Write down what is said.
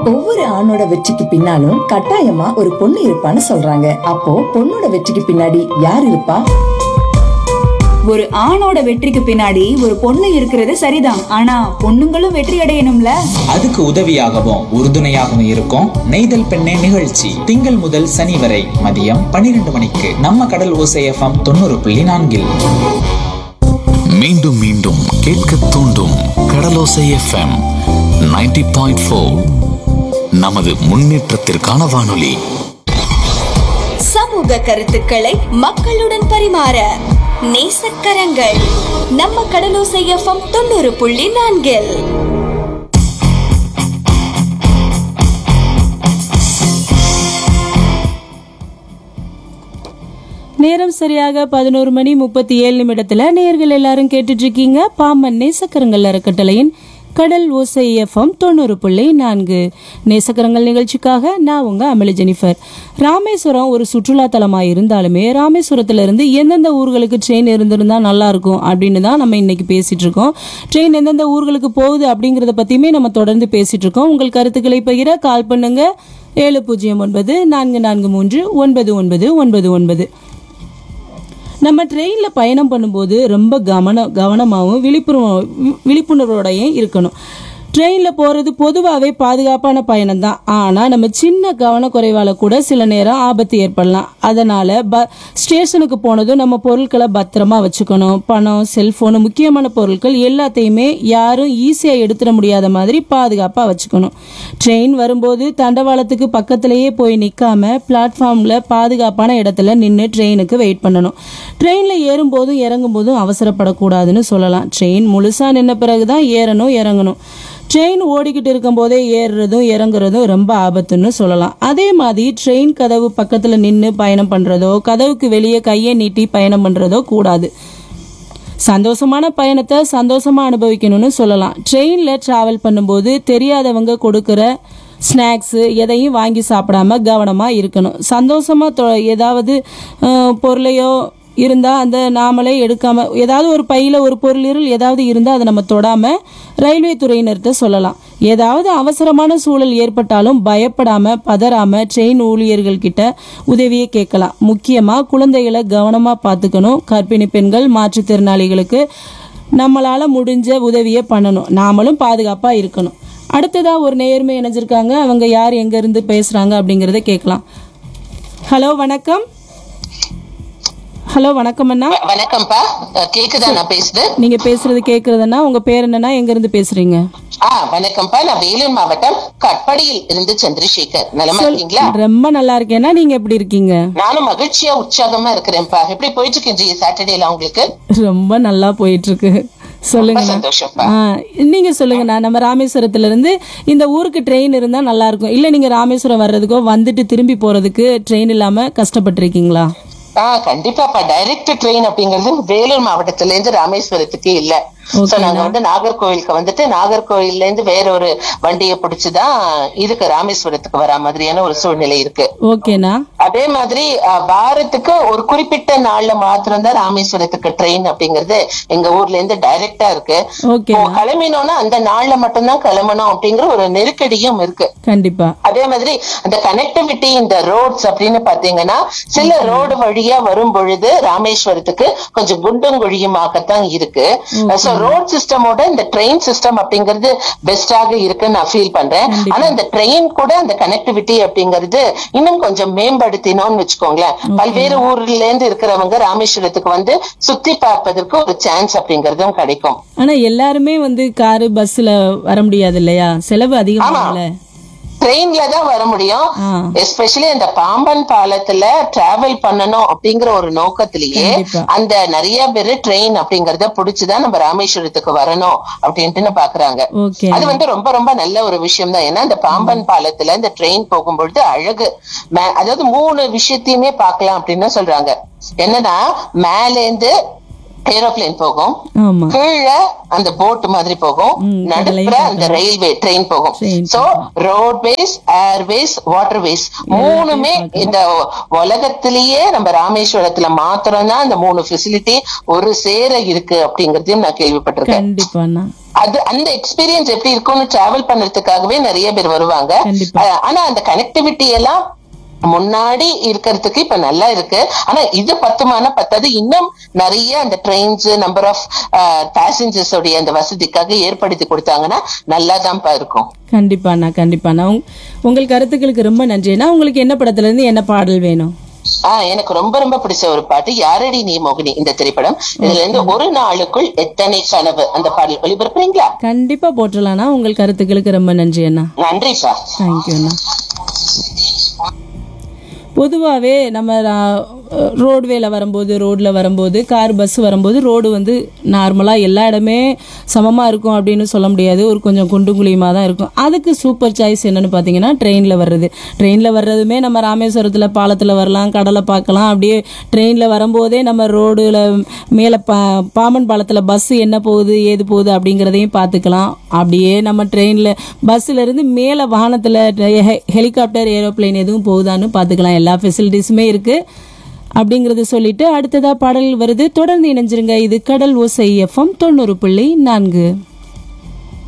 ஒவ்வொரு ஆணோட வெற்றிக்கு பின்னாலும் கட்டாயமா ஒரு பொண்ணு இருப்பான்னு சொல்றாங்க அப்போ பொண்ணோட வெற்றிக்கு பின்னாடி யார் இருப்பா ஒரு ஆணோட வெற்றிக்கு பின்னாடி ஒரு பொண்ணு இருக்கிறது சரிதான் ஆனா பொண்ணுங்களும் வெற்றி அடையணும்ல அதுக்கு உதவியாகவும் உறுதுணையாகவும் இருக்கும் நெய்தல் பெண்ணே நிகழ்ச்சி திங்கள் முதல் சனி வரை மதியம் பன்னிரண்டு மணிக்கு நம்ம கடல் ஓசை எஃப்எம் தொண்ணூறு புள்ளி நான்கில் மீண்டும் மீண்டும் கேட்க தூண்டும் கடலோசை எஃப்எம் 90.4 பாயிண்ட் நமது முன்னேற்றத்திற்கான வானொலி சமூக கருத்துக்களை மக்களுடன் பரிமாற நேசக்கரங்கள் நம்ம கடலோசை எஃப்எம் தொண்ணூறு புள்ளி நான்கில் நேரம் சரியாக பதினோரு மணி முப்பத்தி ஏழு நிமிடத்துல நேர்கள் எல்லாரும் கேட்டுட்டு இருக்கீங்க பாம்பன் நேசக்கரங்கள் அறக்கட்டளையின் கடல் ஓசை எஃப்எம் தொண்ணூறு புள்ளி நான்கு நேசக்கரங்கள் நிகழ்ச்சிக்காக நான் உங்க அமில ஜெனிஃபர் ராமேஸ்வரம் ஒரு சுற்றுலா தலமா இருந்தாலுமே ராமேஸ்வரத்துல இருந்து எந்தெந்த ஊர்களுக்கு ட்ரெயின் இருந்திருந்தா நல்லா இருக்கும் அப்படின்னு தான் நம்ம இன்னைக்கு பேசிட்டு இருக்கோம் ட்ரெயின் எந்தெந்த ஊர்களுக்கு போகுது அப்படிங்கறத பத்தியுமே நம்ம தொடர்ந்து பேசிட்டு இருக்கோம் உங்கள் கருத்துக்களை பகிர கால் பண்ணுங்க ஏழு பூஜ்ஜியம் ஒன்பது நான்கு நான்கு மூன்று ஒன்பது ஒன்பது ஒன்பது ஒன்பது நம்ம ட்ரெயினில் பயணம் பண்ணும்போது ரொம்ப கவன கவனமாகவும் விழிப்புணர்வு விழிப்புணர்வோடையும் இருக்கணும் ட்ரெயினில் போகிறது பொதுவாகவே பாதுகாப்பான பயணம் தான் ஆனால் நம்ம சின்ன கவனக்குறைவால் கூட சில நேரம் ஆபத்து ஏற்படலாம் அதனால் ப ஸ்டேஷனுக்கு போனதும் நம்ம பொருட்களை பத்திரமா வச்சுக்கணும் பணம் செல்ஃபோனு முக்கியமான பொருட்கள் எல்லாத்தையுமே யாரும் ஈஸியாக எடுத்துட முடியாத மாதிரி பாதுகாப்பாக வச்சுக்கணும் ட்ரெயின் வரும்போது தண்டவாளத்துக்கு பக்கத்திலேயே போய் நிற்காம பிளாட்ஃபார்மில் பாதுகாப்பான இடத்துல நின்று ட்ரெயினுக்கு வெயிட் பண்ணணும் ட்ரெயினில் ஏறும்போதும் இறங்கும்போதும் அவசரப்படக்கூடாதுன்னு சொல்லலாம் ட்ரெயின் முழுசாக நின்ன பிறகு தான் ஏறணும் இறங்கணும் ட்ரெயின் ஓடிக்கிட்டு இருக்கும்போதே ஏறுறதும் இறங்குறதும் ரொம்ப ஆபத்துன்னு சொல்லலாம் அதே மாதிரி ட்ரெயின் கதவு பக்கத்தில் நின்று பயணம் பண்ணுறதோ கதவுக்கு வெளியே கையை நீட்டி பயணம் பண்ணுறதோ கூடாது சந்தோஷமான பயணத்தை சந்தோஷமா அனுபவிக்கணும்னு சொல்லலாம் ட்ரெயினில் ட்ராவல் பண்ணும்போது தெரியாதவங்க கொடுக்குற ஸ்நாக்ஸு எதையும் வாங்கி சாப்பிடாம கவனமாக இருக்கணும் சந்தோஷமாக ஏதாவது அஹ், பொருளையோ இருந்தால் அந்த நாமளே எடுக்காம ஏதாவது ஒரு பையில் ஒரு பொருள் இருள் ஏதாவது இருந்தால் அதை நம்ம தொடாமல் ரயில்வே துறையினர்கிட்ட சொல்லலாம் ஏதாவது அவசரமான சூழல் ஏற்பட்டாலும் பயப்படாம பதறாம ட்ரெயின் ஊழியர்கள் கிட்ட உதவியை கேட்கலாம் முக்கியமாக குழந்தைகளை கவனமாக பார்த்துக்கணும் கர்ப்பிணி பெண்கள் மாற்றுத்திறனாளிகளுக்கு நம்மளால முடிஞ்ச உதவியை பண்ணணும் நாமளும் பாதுகாப்பாக இருக்கணும் அடுத்ததா ஒரு நேர்மை இணைஞ்சிருக்காங்க அவங்க யார் எங்க இருந்து பேசுறாங்க அப்படிங்கறத கேட்கலாம் ஹலோ வணக்கம் ஹலோ வணக்கம் அண்ணா வ- வணக்கம்ப்பா அஹ் கேக்குதா நான் பேசுறது நீங்க பேசுறது கேக்குறதுன்னா உங்க பேர் என்னன்னா எங்க இருந்து பேசுறீங்க ஆ வணக்கம்ப்பா நான் வேலூர் மாவட்டம் கட்படியில் இருந்து சந்திரசேகர் நலமா இருக்கீங்களா ரொம்ப நல்லா இருக்கேன்னா நீங்க எப்படி இருக்கீங்க நானும் மகிழ்ச்சியா உற்சாகமா இருக்கிறேன்ப்பா எப்படி போயிட்டு இருக்கு சாட்டர்டேல உங்களுக்கு ரொம்ப நல்லா போயிட்டு இருக்கு ரொம்ப சொல்லுங்கண்ணா சந்தோஷம்ப்பா ஆ, நீங்க சொல்லுங்கண்ணா நம்ம ராமேஸ்வரத்துல இருந்து இந்த ஊருக்கு ட்ரெயின் இருந்தா நல்லா இருக்கும் இல்ல நீங்க ராமேஸ்வரம் வர்றதுக்கோ வந்துட்டு திரும்பி போறதுக்கு ட்ரெயின் இல்லாம கஷ்டப்பட்டிருக்கீங்களா ஆ கண்டிப்பாப்பா டைரக்ட் ட்ரெயின் அப்படிங்கிறது வேலூர் மாவட்டத்துல இருந்து ராமேஸ்வரத்துக்கு இல்ல Okay, சோ நாங்க வந்து நாகர்கோவிலுக்கு வந்துட்டு நாகர்கோவில்ல இருந்து வேற ஒரு வண்டியை பிடிச்சுதான் இதுக்கு ராமேஸ்வரத்துக்கு வர மாதிரியான ஒரு சூழ்நிலை இருக்கு ஓகேண்ணா அதே மாதிரி அஹ், வாரத்துக்கு ஒரு குறிப்பிட்ட நாள்ல மாத்திரம் தான் ராமேஸ்வரத்துக்கு ட்ரெயின் அப்படிங்கிறது எங்க ஊர்ல இருந்து டைரக்டா இருக்கு ஓகே இப்போ கிளம்பினோம்னா அந்த நாள்ல மட்டும்தான் கிளம்பணும் அப்படிங்கிற ஒரு நெருக்கடியும் இருக்கு கண்டிப்பா அதே மாதிரி அந்த கனெக்டிவிட்டி இந்த ரோட்ஸ் அப்படின்னு பாத்தீங்கன்னா சில ரோடு வழியா வரும் பொழுது ராமேஸ்வரத்துக்கு கொஞ்சம் குண்டும் குழியுமாகத்தான் இருக்கு சோ ரோட் சிஸ்டமோட இந்த ட்ரெயின் சிஸ்டம் அப்படிங்கிறது பெஸ்டாக இருக்குன்னு நான் ஃபீல் பண்றேன் ஆனா இந்த ட்ரெயின் கூட அந்த கனெக்டிவிட்டி அப்படிங்கிறது இன்னும் கொஞ்சம் மேம்படுத்தினோம்னு வச்சுக்கோங்களேன் பல்வேறு ஊர்ல இருந்து இருக்கிறவங்க ராமேஸ்வரத்துக்கு வந்து சுத்தி பார்ப்பதற்கு ஒரு சான்ஸ் அப்படிங்கறதும் கிடைக்கும் ஆனா எல்லாருமே வந்து காரு பஸ்ல வர முடியாது இல்லையா செலவு அதிகமாகல ட்ரெயின்ல தான் வர முடியும் ஆ. எஸ்பெஷலி அந்த பாம்பன் பாலத்துல டிராவல் பண்ணணும் அப்படிங்கிற ஒரு நோக்கத்திலேயே கண்டிப்பா. அந்த நிறைய பேரு ட்ரெயின் அப்படிங்கறத புடிச்சுதான் நம்ம ராமேஸ்வரத்துக்கு வரணும் அப்படின்ட்டு பாக்குறாங்க ஓகே அது வந்து ரொம்ப ரொம்ப நல்ல ஒரு விஷயம் தான் ஏன்னா இந்த பாம்பன் பாலத்துல இந்த ட்ரெயின் போகும்பொழுது அழகு மே- அதாவது மூணு விஷயத்தையுமே பார்க்கலாம் அப்படின்னு சொல்றாங்க என்னன்னா மேலேந்து ஏரோப்ளேன் போகும் ஆமா கீழே அந்த போட் மாதிரி போகும் ம், கடலையும் நடுப்புற அந்த ரயில்வே ட்ரெயின் போகும் Train so roadways airways waterways மூணுமே இந்த உலகத்திலேயே நம்ம ராமேஸ்வரத்துல மாத்திரம் தான் அந்த மூணு ஃபெசிலிட்டி ஒரு சேர இருக்கு அப்படிங்கறதையும் நான் கேள்விப்பட்டிருக்கேன் கண்டிப்பாண்ணா அது அந்த எக்ஸ்பீரியன்ஸ் எப்படி இருக்கும்னு டிராவல் பண்றதுக்காகவே நிறைய பேர் வருவாங்க கண்டிப்பா. அஹ் ஆனா அந்த கனெக்டிவிட்டி எல்லாம் முன்னாடி இருக்கிறதுக்கு இப்ப நல்லா இருக்கு ஆனா இது பத்துமான பத்தாது இன்னும் நிறைய அந்த ட்ரெயின்ஸ் நம்பர் ஆஃப் பேசஞ்சர்ஸ் உடைய அந்த வசதிக்காக ஏற்படுத்தி கொடுத்தாங்கன்னா நல்லா தான்ப்பா இருக்கும் கண்டிப்பாண்ணா கண்டிப்பாண்ணா உங் உங்கள் கருத்துக்களுக்கு ரொம்ப நன்றிண்ணா உங்களுக்கு என்ன படத்துல இருந்து என்ன பாடல் வேணும் ஆஹ் எனக்கு ரொம்ப ரொம்ப பிடிச்ச ஒரு பாட்டு யாரடி நீ மோகினி இந்த திரைப்படம் இதுல இருந்து ஒரு நாளுக்குள் எத்தனை கனவு அந்த பாடல் ஒளிபரப்புறீங்களா கண்டிப்பா போட்டுடலாண்ணா உங்கள் கருத்துக்களுக்கு ரொம்ப நன்றி அண்ணா நன்றிப்பா தேங்க்யூ அண்ணா பொதுவாகவே நம்ம ரோட்வேல வரும்போது ரோட்டில் வரும்போது கார் பஸ் வரும்போது ரோடு வந்து நார்மலாக எல்லா இடமே சமமாக இருக்கும் அப்படின்னு சொல்ல முடியாது ஒரு கொஞ்சம் குண்டும் குழியுமாக தான் இருக்கும் அதுக்கு சூப்பர் சாய்ஸ் என்னன்னு பார்த்தீங்கன்னா ட்ரெயினில் வர்றது ட்ரெயினில் வர்றதுமே நம்ம ராமேஸ்வரத்தில் பாலத்தில் வரலாம் கடலை பார்க்கலாம் அப்படியே ட்ரெயினில் வரும்போதே நம்ம ரோடுல மேலே பா பாம்பன் பாலத்தில் பஸ் என்ன போகுது ஏது போகுது அப்படிங்கிறதையும் பார்த்துக்கலாம் அப்படியே நம்ம ட்ரெயினில் பஸ்ஸில் இருந்து மேலே வாகனத்தில் ஹெலிகாப்டர் ஏரோப்ளேன் எதுவும் போகுதான்னு பார்த்துக்கலாம் எல்லா ஃபெசிலிட்டிஸுமே இருக்குது அப்படிங்கறத சொல்லிட்டு அடுத்ததா பாடல் வருது தொடர்ந்து இணைஞ்சிருங்க இது கடல் ஓசை எஃப்எம் தொண்ணூறு புள்ளி நான்கு